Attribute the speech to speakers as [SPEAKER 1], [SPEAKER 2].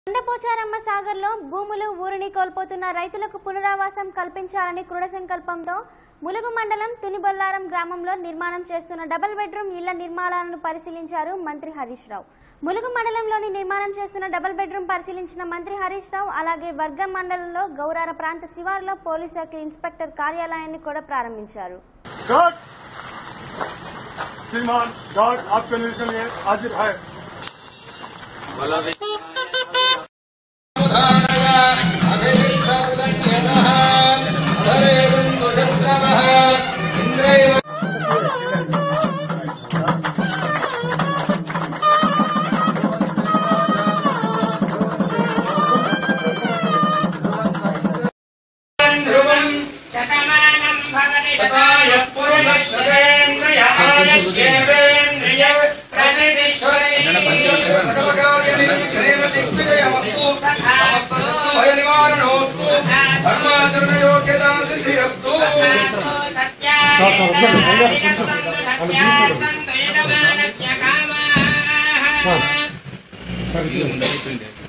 [SPEAKER 1] కొండపోచారమ్మ సాగర్లో భూములు ఊరిని కోల్పోతున్న రైతులకు పునరావాసం కల్పించాలని కృడ సంకల్పంతో ములుగు మండలం తునిబొల్లారం గ్రామంలో నిర్మాణం చేస్తున్న డబుల్ బెడ్రూమ్ ఇళ్ల నిర్మాణాలను పరిశీలించారు మంత్రి హరీష్ రావు ములుగు మండలంలోని నిర్మాణం చేస్తున్న డబుల్ బెడ్రూమ్ పరిశీలించిన మంత్రి హరీష్ రావు అలాగే వర్గం మండలంలో గౌరార ప్రాంత శివార్లో పోలీస్ శాఖ ఇన్స్పెక్టర్ కార్యాలయాన్ని కూడా ప్రారంభించారు
[SPEAKER 2] गार्ड श्रीमान गार्ड आपके निर्देशन लिए हाजिर है
[SPEAKER 3] शतमानम् भवति शताय पुरुषश्रेन्द्रियायश्चेवेन्द्रिय
[SPEAKER 4] నివారణోస్తు ధర్మాచరణయోగ్యతా సిద్ధిరస్తు
[SPEAKER 3] సత్యాసంతు యజమానస్య కామాः